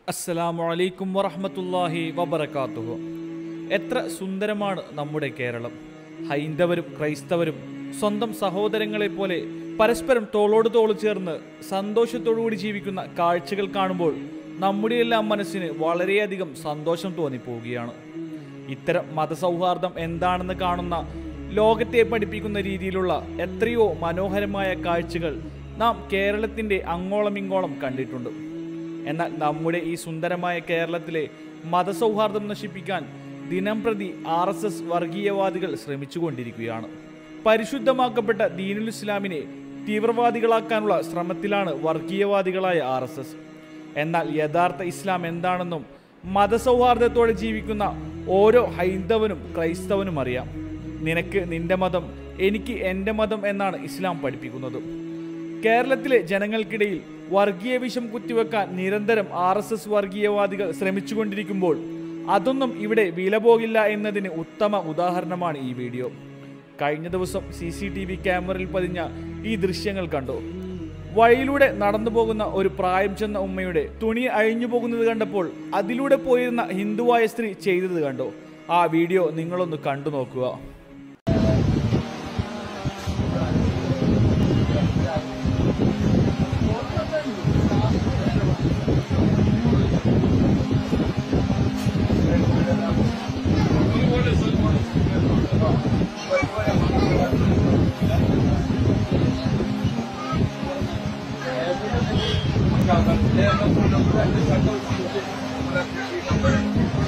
അസ്സലാമു അലൈക്കും വറഹ്മത്തുള്ളാഹി വബറകാതുഹു എത്ര സുന്ദരമാണ് നമ്മുടെ കേരളം ഹൈന്ദവരും ക്രൈസ്തവരും സ്വന്തം സഹോദരങ്ങളെ പോലെ പരസ്പരം തോളോട് തോൾ ചേർന്ന് സന്തോഷത്തോടുകൂടി ജീവിക്കുന്ന കാഴ്ചകൾ കാണുമ്പോൾ നമ്മുടെ എല്ലാം മനസ്സിന് വളരെയധികം സന്തോഷം തോന്നിപ്പോവുകയാണ് ഇത്തരം മതസൗഹാർദ്ദം എന്താണെന്ന് കാണുന്ന ലോകത്തെ പഠിപ്പിക്കുന്ന രീതിയിലുള്ള എത്രയോ മനോഹരമായ കാഴ്ചകൾ നാം കേരളത്തിൻ്റെ അങ്ങോളം ഇങ്ങോളം കണ്ടിട്ടുണ്ട് എന്നാൽ നമ്മുടെ ഈ സുന്ദരമായ കേരളത്തിലെ മതസൗഹാർദ്ദം നശിപ്പിക്കാൻ ദിനം പ്രതി ആർ എസ് എസ് വർഗീയവാദികൾ ശ്രമിച്ചുകൊണ്ടിരിക്കുകയാണ് പരിശുദ്ധമാക്കപ്പെട്ട ദീനുൽ ഇസ്ലാമിനെ തീവ്രവാദികളാക്കാനുള്ള ശ്രമത്തിലാണ് വർഗീയവാദികളായ ആർ എസ് എസ് എന്നാൽ യഥാർത്ഥ ഇസ്ലാം എന്താണെന്നും മതസൗഹാർദ്ദത്തോടെ ജീവിക്കുന്ന ഓരോ ഹൈന്ദവനും ക്രൈസ്തവനും അറിയാം നിനക്ക് നിന്റെ മതം എനിക്ക് എൻ്റെ മതം എന്നാണ് ഇസ്ലാം പഠിപ്പിക്കുന്നത് കേരളത്തിലെ ജനങ്ങൾക്കിടയിൽ വർഗീയ വിഷം കുത്തിവെക്കാൻ നിരന്തരം ആർ എസ് എസ് വർഗീയവാദികൾ ശ്രമിച്ചുകൊണ്ടിരിക്കുമ്പോൾ അതൊന്നും ഇവിടെ വില പോകില്ല എന്നതിന് ഉത്തമ ഉദാഹരണമാണ് ഈ വീഡിയോ കഴിഞ്ഞ ദിവസം സി സി ടി വി ക്യാമറയിൽ പതിഞ്ഞ ഈ ദൃശ്യങ്ങൾ കണ്ടു വഴിയിലൂടെ നടന്നു പോകുന്ന ഒരു പ്രായം ചെന്ന ഉമ്മയുടെ തുണി അഴിഞ്ഞു പോകുന്നത് കണ്ടപ്പോൾ അതിലൂടെ പോയിരുന്ന ഹിന്ദുവായ സ്ത്രീ ചെയ്തത് കണ്ടു ആ വീഡിയോ നിങ്ങളൊന്ന് കണ്ടു നോക്കുക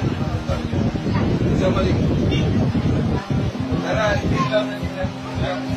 Era